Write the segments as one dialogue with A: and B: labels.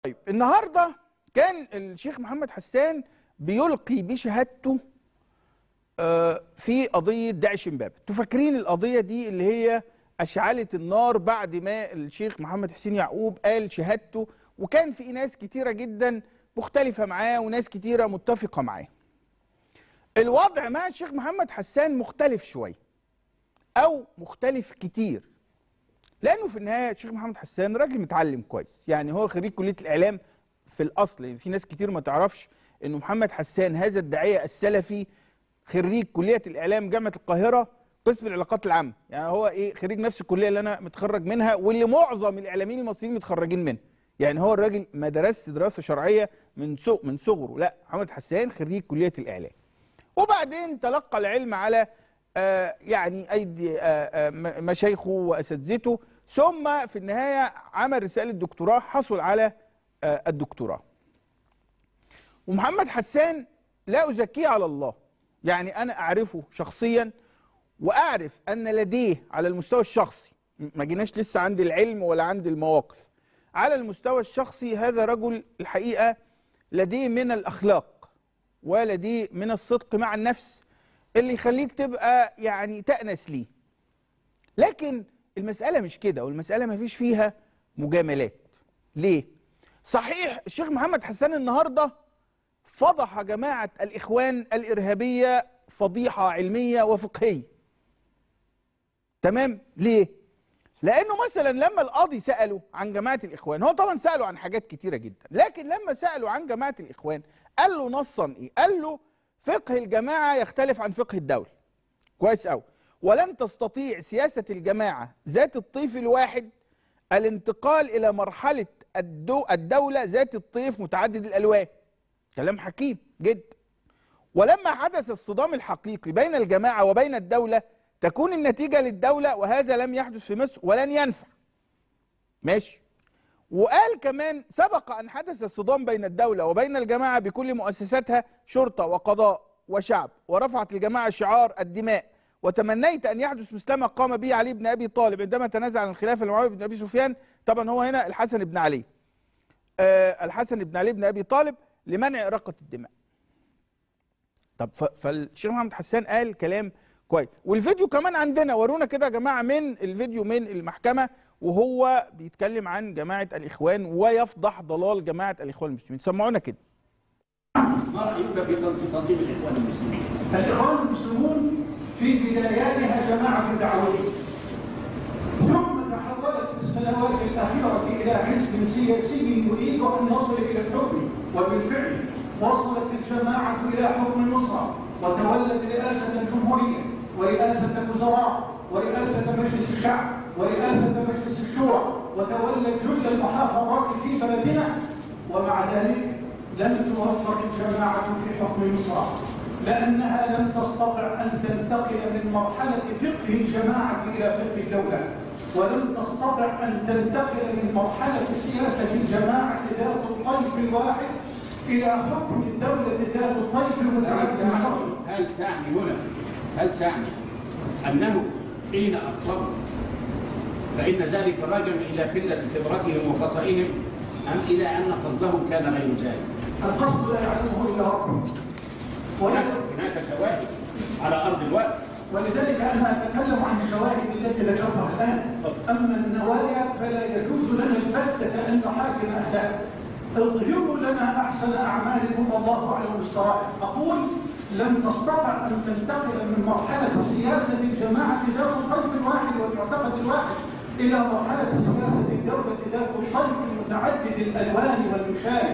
A: طيب النهارده كان الشيخ محمد حسان بيلقي بشهادته آه، في قضيه داعش امبابه انتوا فاكرين القضيه دي اللي هي اشعلت النار بعد ما الشيخ محمد حسين يعقوب قال شهادته وكان في ناس كتيره جدا مختلفه معاه وناس كتيره متفقه معاه الوضع مع الشيخ محمد حسان مختلف شويه او مختلف كتير لانه في النهايه الشيخ محمد حسان راجل متعلم كويس يعني هو خريج كليه الاعلام في الاصل يعني في ناس كتير ما تعرفش انه محمد حسان هذا الداعيه السلفي خريج كليه الاعلام جامعه القاهره قسم العلاقات العامه يعني هو ايه خريج نفس الكليه اللي انا متخرج منها واللي معظم الاعلاميين المصريين متخرجين منها يعني هو الراجل ما درسش دراسه شرعيه من سوق من صغره لا محمد حسان خريج كليه الاعلام وبعدين تلقى العلم على آه يعني ايدي آه آه م- مشايخه واساتذته ثم في النهايه عمل رساله دكتوراه حصل على آه الدكتوراه ومحمد حسان لا ازكيه على الله يعني انا اعرفه شخصيا واعرف ان لديه على المستوى الشخصي م- ما جيناش لسه عند العلم ولا عند المواقف على المستوى الشخصي هذا رجل الحقيقه لديه من الاخلاق ولديه من الصدق مع النفس اللي يخليك تبقى يعني تأنس ليه لكن المسألة مش كده والمسألة ما فيش فيها مجاملات ليه؟ صحيح الشيخ محمد حسان النهاردة فضح جماعة الإخوان الإرهابية فضيحة علمية وفقهية تمام؟ ليه؟ لأنه مثلا لما القاضي سأله عن جماعة الإخوان هو طبعا سأله عن حاجات كتيرة جدا لكن لما سأله عن جماعة الإخوان قال له نصا إيه؟ قال له فقه الجماعة يختلف عن فقه الدولة كويس قوي ولن تستطيع سياسة الجماعة ذات الطيف الواحد الانتقال إلى مرحلة الدو الدولة ذات الطيف متعدد الألوان كلام حكيم جدا ولما حدث الصدام الحقيقي بين الجماعة وبين الدولة تكون النتيجة للدولة وهذا لم يحدث في مصر ولن ينفع ماشي وقال كمان سبق أن حدث الصدام بين الدولة وبين الجماعة بكل مؤسساتها شرطة وقضاء وشعب ورفعت الجماعة شعار الدماء وتمنيت أن يحدث مثلما قام به علي بن أبي طالب عندما تنازع عن الخلافة لمعاوية بن أبي سفيان طبعا هو هنا الحسن بن علي آه الحسن بن علي بن أبي طالب لمنع إراقة الدماء طب ف- فالشيخ محمد حسان قال كلام كويس والفيديو كمان عندنا ورونا كده يا جماعة من الفيديو من المحكمة وهو بيتكلم عن جماعة الإخوان ويفضح ضلال جماعة الإخوان المسلمين سمعونا كده
B: ما رايك في تن- في تنظيم الاخوان المسلمين؟
C: الإخوان المسلمون في بداياتها جماعة دعوية ثم تحولت في السنوات الأخيرة إلى حزب سياسي يريد أن يصل إلى الحكم وبالفعل وصلت الجماعة إلى حكم النصرة وتولت رئاسة الجمهورية ورئاسة الوزراء ورئاسة مجلس الشعب ورئاسة مجلس الشورى وتولت جل المحافظات في بلدنا ومع ذلك لم توفق الجماعة في حكم النصرة لأنها لم تستطع أن تنتقل من مرحلة فقه الجماعة إلى فقه الدولة ولم تستطع أن تنتقل من مرحلة سياسة الجماعة ذات الطيف الواحد إلى حكم الدولة ذات الطيف المتعدد
B: هل
C: العربي
B: تعني هل تعني هنا هل تعني انه حين اخطاوا فان ذلك راجع الى قله خبرتهم وخطئهم ام الى ان قصدهم كان غير ذلك؟
C: القصد لا يعلمه إلا ربه
B: هناك
C: ولكن
B: هناك شواهد على ارض الواقع
C: ولذلك أنا أتكلم عن الشواهد التي ذكرتها الآن أما النوايا فلا يجوز لنا البتة أن نحاكم أهلها اظهروا لنا أحسن أعمالكم والله أعلم بالسرائر أقول لم تستطع أن تنتقل من مرحلة سياسة الجماعة ذات الطيف الواحد والمعتقد الواحد إلى مرحلة سياسة الدولة ذات الطيف المتعدد الألوان والمشارك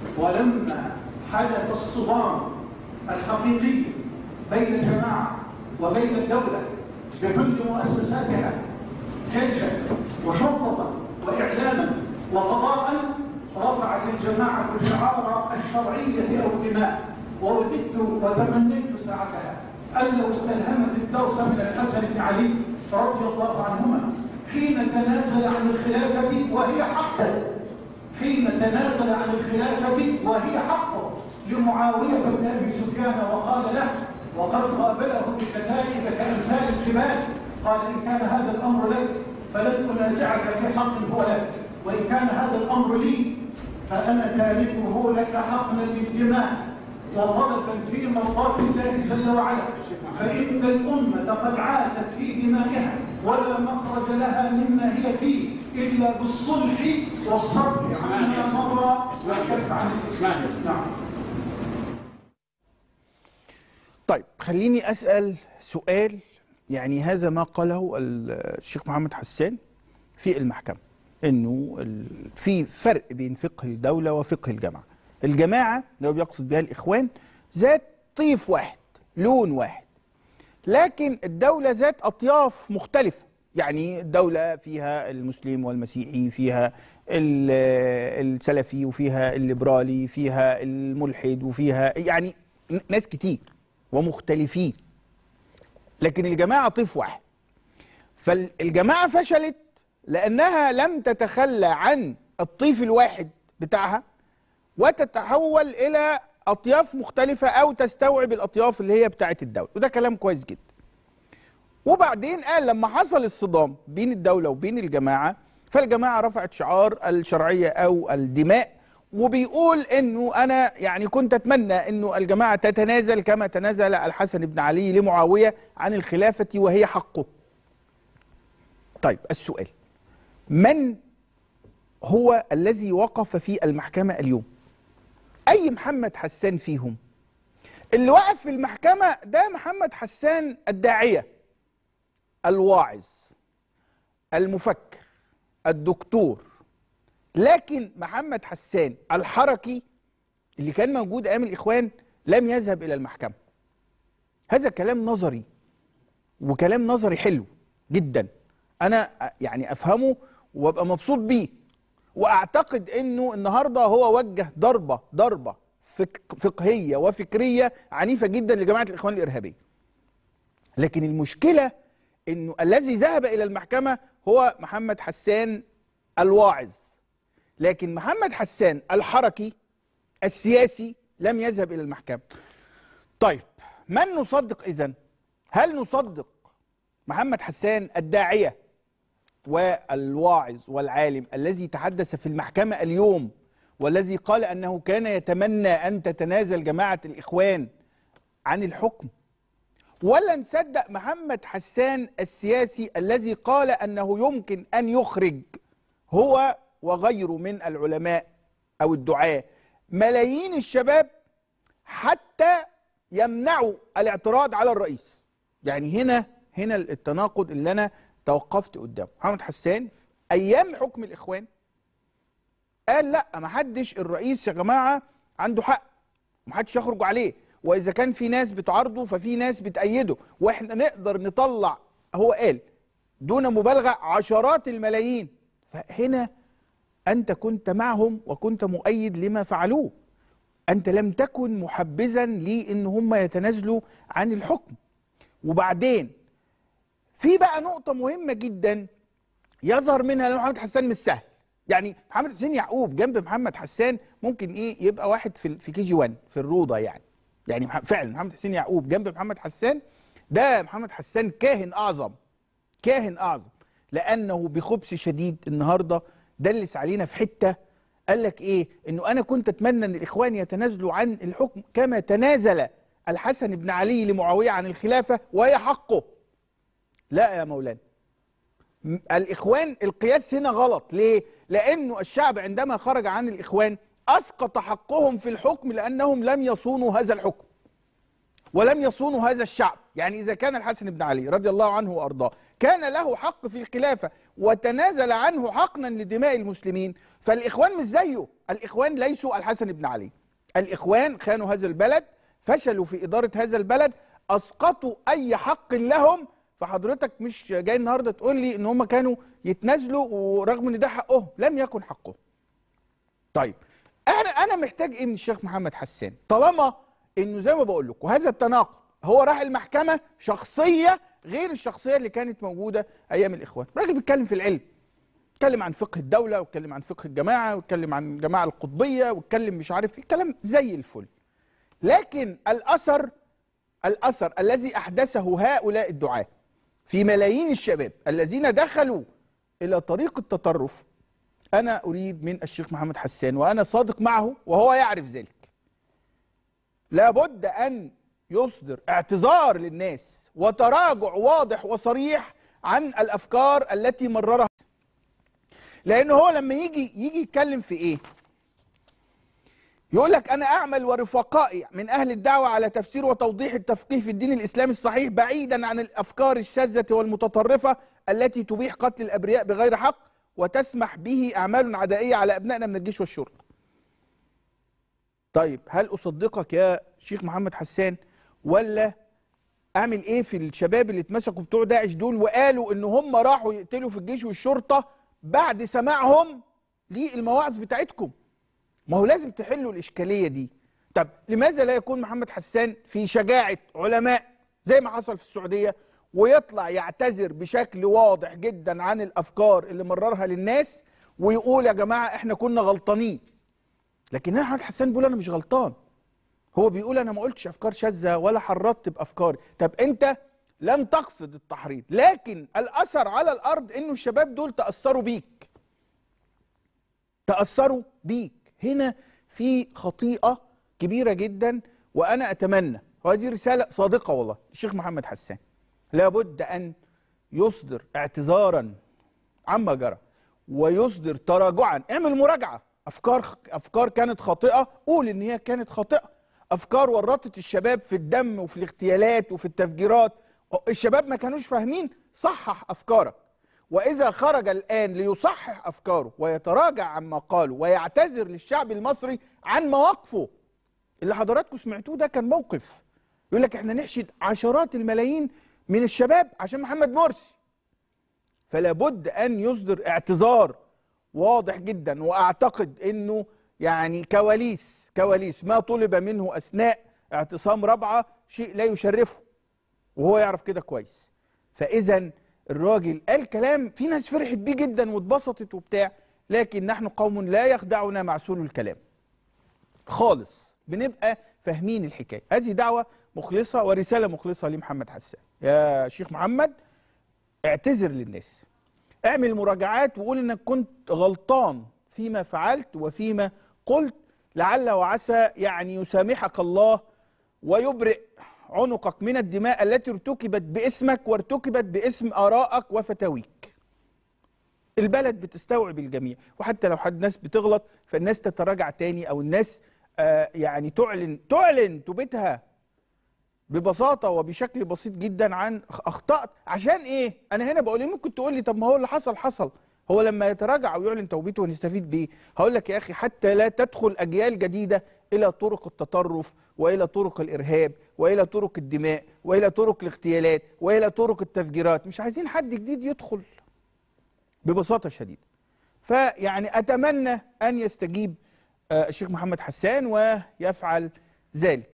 C: ولما حدث الصدام الحقيقي بين الجماعة وبين الدولة بكل مؤسساتها جيشا وشرطة وإعلاما وقضاء رفعت الجماعة شعار الشرعية أو الدماء ووددت وتمنيت ساعتها أن لو استلهمت الدرس من الحسن بن علي رضي الله عنهما حين تنازل عن الخلافة وهي حقه حين تنازل عن الخلافة وهي حقه لمعاوية بن أبي سفيان وقال له وقد قابله بكتائب كأمثال الجبال قال إن كان هذا الأمر لك فلن أنازعك في حق هو لك وإن كان هذا الأمر لي فأنا تاركه لك حقنا للدماء وطلبا في مرضات الله جل وعلا فإن الأمة قد عاثت في دمائها ولا مخرج لها مما هي فيه إلا بالصلح والصبر عما مضى
B: اسمعني
C: وكف عن
B: اسمعني
C: نعم
A: طيب خليني أسأل سؤال يعني هذا ما قاله الشيخ محمد حسان في المحكمة انه ال- في فرق بين فقه الدولة وفقه الجماعة الجماعة لو بيقصد بها الإخوان ذات طيف واحد لون واحد لكن الدولة ذات أطياف مختلفة يعني الدولة فيها المسلم والمسيحي فيها ال- السلفي وفيها الليبرالي فيها الملحد وفيها يعني ن- ناس كتير ومختلفين لكن الجماعة طيف واحد فالجماعة فشلت لأنها لم تتخلى عن الطيف الواحد بتاعها وتتحول إلى أطياف مختلفة أو تستوعب الأطياف اللي هي بتاعت الدولة وده كلام كويس جدا وبعدين قال لما حصل الصدام بين الدولة وبين الجماعة فالجماعة رفعت شعار الشرعية أو الدماء وبيقول انه انا يعني كنت اتمنى انه الجماعه تتنازل كما تنازل الحسن بن علي لمعاويه عن الخلافه وهي حقه. طيب السؤال من هو الذي وقف في المحكمه اليوم؟ اي محمد حسان فيهم؟ اللي وقف في المحكمه ده محمد حسان الداعيه الواعظ المفكر الدكتور لكن محمد حسان الحركي اللي كان موجود ايام الاخوان لم يذهب الى المحكمه هذا كلام نظري وكلام نظري حلو جدا انا يعني افهمه وابقى مبسوط بيه واعتقد انه النهارده هو وجه ضربه ضربه فك فقهيه وفكريه عنيفه جدا لجماعه الاخوان الارهابيه لكن المشكله انه الذي ذهب الى المحكمه هو محمد حسان الواعظ لكن محمد حسان الحركي السياسي لم يذهب الى المحكمه طيب من نصدق اذا هل نصدق محمد حسان الداعيه والواعظ والعالم الذي تحدث في المحكمه اليوم والذي قال انه كان يتمنى ان تتنازل جماعه الاخوان عن الحكم ولا نصدق محمد حسان السياسي الذي قال انه يمكن ان يخرج هو وغيره من العلماء او الدعاة ملايين الشباب حتى يمنعوا الاعتراض على الرئيس يعني هنا هنا التناقض اللي انا توقفت قدامه محمد حسان في ايام حكم الاخوان قال لا ما حدش الرئيس يا جماعه عنده حق ما حدش يخرج عليه واذا كان في ناس بتعارضه ففي ناس بتأيده واحنا نقدر نطلع هو قال دون مبالغه عشرات الملايين فهنا انت كنت معهم وكنت مؤيد لما فعلوه انت لم تكن محبذا لان هم يتنازلوا عن الحكم وبعدين في بقى نقطه مهمه جدا يظهر منها ان محمد حسان مش سهل يعني محمد حسين يعقوب جنب محمد حسان ممكن ايه يبقى واحد في في كي جي 1 في الروضه يعني يعني مح- فعلا محمد حسين يعقوب جنب محمد حسان ده محمد حسان كاهن اعظم كاهن اعظم لانه بخبث شديد النهارده دلس علينا في حته قال لك ايه انه انا كنت اتمنى ان الاخوان يتنازلوا عن الحكم كما تنازل الحسن بن علي لمعاويه عن الخلافه وهي حقه لا يا مولانا م- الاخوان القياس هنا غلط ليه لانه الشعب عندما خرج عن الاخوان اسقط حقهم في الحكم لانهم لم يصونوا هذا الحكم ولم يصونوا هذا الشعب يعني إذا كان الحسن بن علي رضي الله عنه وأرضاه كان له حق في الخلافة وتنازل عنه حقنا لدماء المسلمين فالإخوان مش زيه الإخوان ليسوا الحسن بن علي الإخوان خانوا هذا البلد فشلوا في إدارة هذا البلد أسقطوا أي حق لهم فحضرتك مش جاي النهارده تقول لي ان هم كانوا يتنازلوا ورغم ان ده حقهم لم يكن حقهم طيب انا انا محتاج ايه من الشيخ محمد حسان طالما انه زي ما بقول لكم هذا التناقض هو راح المحكمه شخصيه غير الشخصيه اللي كانت موجوده ايام الاخوان راجل بيتكلم في العلم اتكلم عن فقه الدوله واتكلم عن فقه الجماعه واتكلم عن الجماعه القطبيه واتكلم مش عارف ايه كلام زي الفل لكن الاثر الاثر الذي احدثه هؤلاء الدعاه في ملايين الشباب الذين دخلوا الى طريق التطرف انا اريد من الشيخ محمد حسان وانا صادق معه وهو يعرف ذلك لابد ان يصدر اعتذار للناس وتراجع واضح وصريح عن الافكار التي مررها لانه هو لما يجي يجي يتكلم في ايه يقول لك انا اعمل ورفقائي من اهل الدعوه على تفسير وتوضيح التفقيه في الدين الاسلامي الصحيح بعيدا عن الافكار الشاذه والمتطرفه التي تبيح قتل الابرياء بغير حق وتسمح به اعمال عدائيه على ابنائنا من الجيش والشرطه. طيب هل اصدقك يا شيخ محمد حسان ولا اعمل ايه في الشباب اللي اتمسكوا بتوع داعش دول وقالوا ان هم راحوا يقتلوا في الجيش والشرطه بعد سماعهم للمواعظ بتاعتكم؟ ما هو لازم تحلوا الإشكالية دي طب لماذا لا يكون محمد حسان في شجاعة علماء زي ما حصل في السعودية ويطلع يعتذر بشكل واضح جدا عن الأفكار اللي مررها للناس ويقول يا جماعة احنا كنا غلطانين لكن هنا محمد حسان بيقول أنا مش غلطان هو بيقول أنا ما قلتش أفكار شاذة ولا حرضت بأفكاري طب أنت لم تقصد التحريض لكن الأثر على الأرض إنه الشباب دول تأثروا بيك تأثروا بيك هنا في خطيئة كبيرة جدا وأنا أتمنى وهذه رسالة صادقة والله الشيخ محمد حسان لابد أن يصدر اعتذارا عما جرى ويصدر تراجعا اعمل مراجعة أفكار أفكار كانت خاطئة قول إن هي كانت خاطئة أفكار ورطت الشباب في الدم وفي الاغتيالات وفي التفجيرات الشباب ما كانوش فاهمين صحح أفكارك وإذا خرج الآن ليصحح أفكاره ويتراجع عما قاله ويعتذر للشعب المصري عن مواقفه اللي حضراتكم سمعتوه ده كان موقف يقول لك احنا نحشد عشرات الملايين من الشباب عشان محمد مرسي فلا بد أن يصدر اعتذار واضح جدا وأعتقد أنه يعني كواليس كواليس ما طلب منه أثناء اعتصام رابعة شيء لا يشرفه وهو يعرف كده كويس فإذا الراجل قال كلام في ناس فرحت بيه جدا واتبسطت وبتاع لكن نحن قوم لا يخدعنا معسول الكلام خالص بنبقى فاهمين الحكايه هذه دعوه مخلصه ورساله مخلصه لمحمد حسان يا شيخ محمد اعتذر للناس اعمل مراجعات وقول انك كنت غلطان فيما فعلت وفيما قلت لعل وعسى يعني يسامحك الله ويبرئ عنقك من الدماء التي ارتكبت باسمك وارتكبت باسم آرائك وفتاويك البلد بتستوعب الجميع وحتى لو حد ناس بتغلط فالناس تتراجع تاني او الناس آه يعني تعلن تعلن توبتها ببساطة وبشكل بسيط جدا عن أخطأت عشان إيه؟ أنا هنا بقول إيه ممكن تقول لي طب ما هو اللي حصل حصل هو لما يتراجع ويعلن توبته ونستفيد بيه هقول لك يا أخي حتى لا تدخل أجيال جديدة إلى طرق التطرف وإلى طرق الإرهاب وإلى طرق الدماء وإلى طرق الاغتيالات وإلى طرق التفجيرات مش عايزين حد جديد يدخل ببساطة شديدة فيعني أتمنى أن يستجيب الشيخ محمد حسان ويفعل ذلك